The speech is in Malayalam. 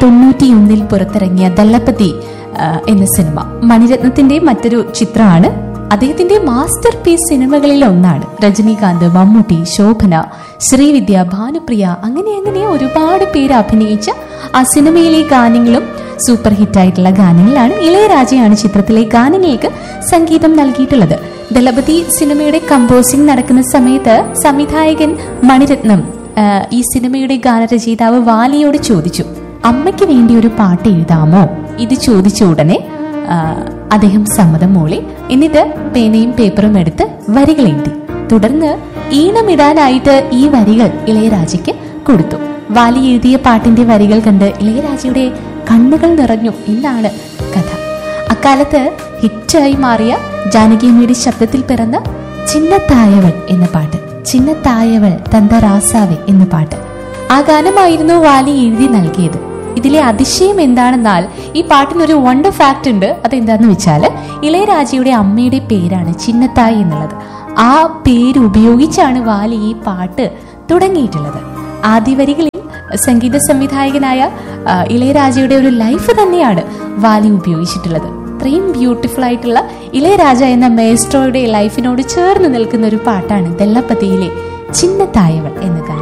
തൊണ്ണൂറ്റിയൊന്നിൽ പുറത്തിറങ്ങിയ ദല്ലപ്പതി ആ, എന്ന സിനിമ മണിരത്നത്തിന്റെ മറ്റൊരു ചിത്രമാണ് അദ്ദേഹത്തിന്റെ മാസ്റ്റർ പീസ് സിനിമകളിൽ ഒന്നാണ് രജനീകാന്ത് മമ്മൂട്ടി ശോഭന ശ്രീവിദ്യ ഭാനുപ്രിയ അങ്ങനെ അങ്ങനെ ഒരുപാട് പേര് അഭിനയിച്ച ആ സിനിമയിലെ ഗാനങ്ങളും സൂപ്പർ ഹിറ്റായിട്ടുള്ള ഗാനങ്ങളാണ് ഇളയരാജയാണ് ചിത്രത്തിലെ ഗാനങ്ങൾക്ക് സംഗീതം നൽകിയിട്ടുള്ളത് ദളപതി സിനിമയുടെ കമ്പോസിംഗ് നടക്കുന്ന സമയത്ത് സംവിധായകൻ മണിരത്നം ആ, ഈ സിനിമയുടെ ഗാനരചയിതാവ് വാലിയോട് ചോദിച്ചു അമ്മയ്ക്ക് വേണ്ടി ഒരു പാട്ട് എഴുതാമോ ഇത് ചോദിച്ച ഉടനെ ആ, അദ്ദേഹം സമ്മതം മൂളി എന്നിട്ട് പേനയും പേപ്പറും എടുത്ത് വരികൾ എഴുതി തുടർന്ന് ഈണമിടാനായിട്ട് ഈ വരികൾ ഇളയരാജയ്ക്ക് കൊടുത്തു വാലി എഴുതിയ പാട്ടിന്റെ വരികൾ കണ്ട് ഇളയരാജയുടെ കണ്ണുകൾ നിറഞ്ഞു എന്നാണ് കഥ അക്കാലത്ത് ഹിറ്റായി മാറിയ ജാനകിയമ്മയുടെ ശബ്ദത്തിൽ പിറന്ന ചിന്നത്തായവൾ എന്ന പാട്ട് ചിന്നത്തായവൾ തന്ത റാസാവെ എന്ന പാട്ട് ആ ഗാനമായിരുന്നു വാലി എഴുതി നൽകിയത് ഇതിലെ അതിശയം എന്താണെന്നാൽ ഈ പാട്ടിനൊരു വണ്ടർ ഫാക്ട് ഉണ്ട് അതെന്താന്ന് വെച്ചാൽ ഇളയരാജയുടെ അമ്മയുടെ പേരാണ് ചിന്നത്തായി എന്നുള്ളത് ആ പേര് ഉപയോഗിച്ചാണ് വാലി ഈ പാട്ട് തുടങ്ങിയിട്ടുള്ളത് ആദ്യ വരികളിൽ സംഗീത സംവിധായകനായ ആ, ഇളയരാജയുടെ ഒരു ലൈഫ് തന്നെയാണ് വാലി ഉപയോഗിച്ചിട്ടുള്ളത് അത്രയും ബ്യൂട്ടിഫുൾ ആയിട്ടുള്ള ഇളയരാജ എന്ന മേസ്ട്രോയുടെ ലൈഫിനോട് ചേർന്ന് നിൽക്കുന്ന ഒരു പാട്ടാണ് ദല്ലപ്പതിയിലെ ചിന്നത്തായവൾ എന്ന ഗാനം